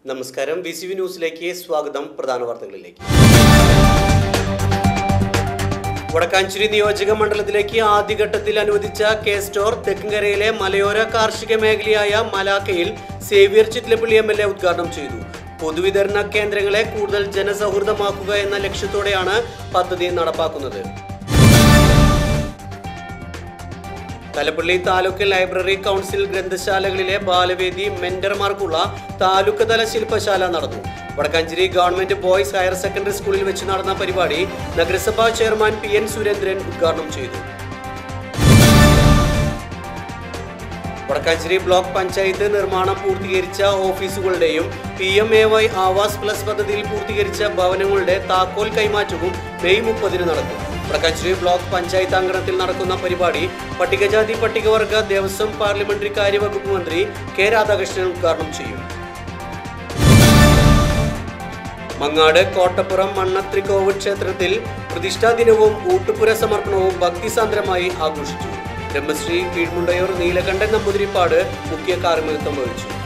നമസ്കാരം B C V ന്യൂസിലേക്ക് സ്വാഗതം പ്രധാന വാർത്തകളിലേക്ക് വടക്കാഞ്ചേരി നിയോജക മണ്ഡലത്തിലേക്ക് ആദ്യഘട്ടത്തിൽ അനുവദിച്ച കെ സ്റ്റോർ തെക്കങ്കരയിലെ മലയോര കാർഷിക മേഖലയായ മലാക്കയിൽ Xavier Chittilappilly M L A ഉദ്ഘാടനം ചെയ്തു പൊതുവിതരണ കേന്ദ്രങ്ങളെ കൂടുതൽ ജനസൗഹൃദമാക്കുക എന്ന ലക്ഷ്യത്തോടെയാണ് പദ്ധതി നടപ്പാക്കുന്നത് തലപ്പള്ളി താലൂക്ക് ലൈബ്രറി കൗൺസിൽ ഗ്രന്ഥശാലകളിലെ ബാലവേദി മെന്റർമാർക്കുള്ള താലൂക്ക് തല ശില്പശാല നടന്നു Vadakkanchery government boys higher secondary സ്കൂളിൽ വെച്ച് നടന്ന പരിപാടി നഗരസഭാ ചെയർമാൻ പി എൻ സുരേന്ദ്രൻ ഉദ്ഘാടനം ചെയ്തു വടക്കാഞ്ചേരി ബ്ലോക്ക് പഞ്ചായത്ത് നിർമ്മാണം പൂർത്തീകരിച്ച ഓഫീസുകളുടെയും P M A Y Awas plus പദ്ധതിയിൽ പൂർത്തീകരിച്ച ഭവനങ്ങളുടെ താക്കോൽ കൈമാറ്റവും മെയ് മുപ്പതിന് നടക്കും വടക്കാഞ്ചേരി ബ്ലോക്ക് പഞ്ചായത്ത് അങ്കണത്തിൽ നടക്കുന്ന പരിപാടി പട്ടികജാതി പട്ടികവർഗ ദേവസ്വം പാർലമെന്ററി കാര്യവകുപ്പ് മന്ത്രി കെ രാധാകൃഷ്ണൻ ഉദ്ഘാടനം ചെയ്യും മങ്ങാട് കോട്ടപ്പുറം മണ്ണത്രിക്കോവ് ക്ഷേത്രത്തിൽ പ്രതിഷ്ഠാ ദിനവും ഊട്ടുപുര സമർപ്പണവും ഭക്തിസാന്ദ്രമായി ആഘോഷിച്ചു ബ്രഹ്മശ്രീ കീഴ്മുണ്ടയൂർ നീലകണ്ഠൻ നമ്പൂതിരിപ്പാട് മുഖ്യ കാർമ്മികത്വം വഹിച്ചു